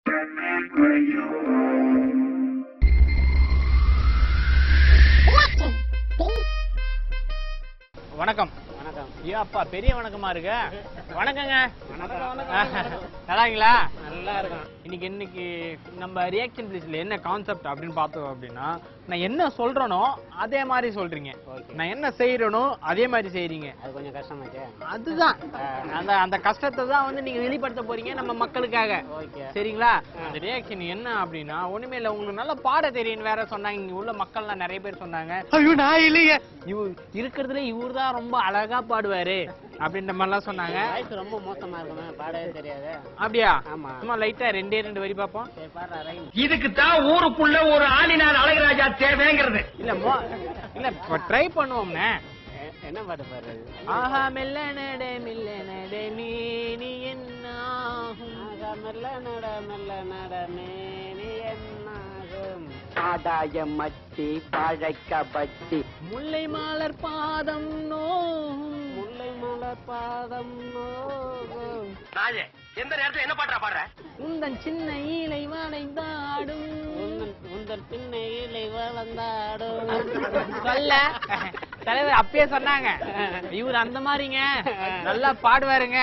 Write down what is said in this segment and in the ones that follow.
வணக்கம் வணக்கம் ஐயாப்பா பெரிய வணக்கமா இருக்கு வணக்கங்க வணக்கம் நல்லா இருக்கீங்களா நல்லா இருக்கும் இன்னைக்கு இன்னைக்கு நம்ம ரியாக்ஷன் ப்ளீஸ்ல என்ன கான்செப்ட் அப்படின்னு பார்த்தோம் அப்படின்னா நான் என்ன சொல்றேனோ அதே மாதிரி சொல்றீங்க ஓகே நான் என்ன செய்யறேனோ அதே மாதிரி செய்றீங்க அது கொஞ்சம் கஷ்டமாச்சே அதுதான் அந்த அந்த கஷ்டத்தை தான் வந்து நீங்க வெளிப்படுத்த போறீங்க நம்ம மக்களுக்காக ஓகே சரிங்களா அந்த ரியாக்ஷன் என்ன அப்படின்னா ஒண்ணுமே இல்ல உங்களுக்கு நல்லா பாட தெரியும் வேற சொன்னாங்க இங்க உள்ள மக்கள்லாம் நிறைய பேர் சொன்னாங்க ஐயோ நான் இல்லையே இவ இருக்கிறதுல இவர் தான் ரொம்ப அழகா பாடுவாரு அப்படின்ற மாதிரிலாம் சொன்னாங்க வாய்ஸ் ரொம்ப மோசமா இருக்குமே பாடவே தெரியாது அப்படியா ஆமா சும்மா லைட்டா ரெண்டே ரெண்டு வரி பார்ப்போம் சரி பாடுறா ரைம் இதுக்கு தான் ஊருக்குள்ள ஒரு ஆளினார் அழகராஜா தேவைங்கிறது இல்ல மோ இல்ல ட்ரை பண்ணுவோம்னே என்ன பாட்டு பாடுறது ஆஹா மெல்ல நட மெல்ல நட நீ நீ என்ன ஆகும்? ஆகா, மெல்ல நட மெல்ல நட மேனி என்னாகும் ஆதாய மத்தி வாழைக்க பட்டி முல்லை மாலர் பாதம் நோகும் முல்லை மலர் பாதம் நோகும் ராஜே எந்த நேரத்துல என்ன பாட்டுறா பாடுற உந்தன் சின்ன ஈலை வளைந்தாடும் உந்தன் உந்தன் சின்ன இலை வளர்ந்தாடும் சொல்ல தலைவர் அப்பயே சொன்னாங்க இவர் அந்த மாதிரிங்க நல்லா பாடுவாருங்க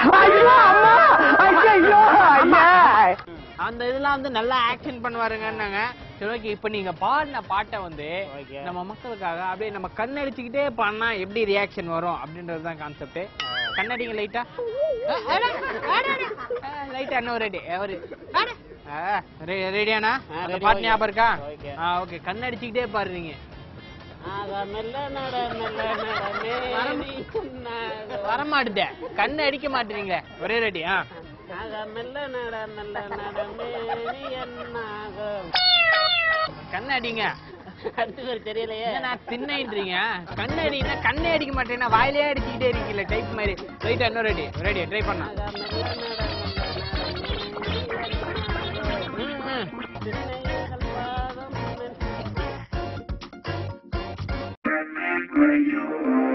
அந்த இதெல்லாம் வந்து நல்லா ஆக்ஷன் பண்ணுவாருங்கன்னாங்க சரி ஓகே இப்போ நீங்க பாடின பாட்டை வந்து Okay. நம்ம மக்களுக்காக அப்படியே நம்ம கண்ணடிச்சுக்கிட்டே பண்ணா எப்படி ரியாக்ஷன் வரும் அப்படின்றது தான் கான்செப்ட் கண்ணடிங்க லைட்டா லைட்டா இன்னும் ரெடி ஒரு ரெடியானா ஆ, அந்த ready, பாட்டு okay. ஞாபகம் இருக்கா Okay. ஆ ஓகே கண்ணடிச்சுக்கிட்டே பாடுறீங்க ஆகா மெல்ல நட மெல்ல நட மேனி என்னாகும் வரமாட்டுதே கண்ணு அடிக்க மாட்டீங்களே ஒரே ரெடி ஆ ஆகா மெல்ல நட மெல்ல நட மேனி என்னாகும் கண்ணு அடிங்க அடுத்து பேர் தெரியலையே என்ன நான் தின்னன்றீங்க கண்ணு அடிங்கன்னா கண்ணே அடிக்க மாட்டேன்னா வாயிலே அடிச்சுக்கிட்டே இருக்கீங்களே டைப் மாதிரி ரைட்டா இன்னும் ரெடி ரெடி ட்ரை பண்ணா ஆகா மெல்ல நட மெல்ல நட மேனி என்னாகும். ம், ம். சின்னையர்கள் பாதம் மெல்ல-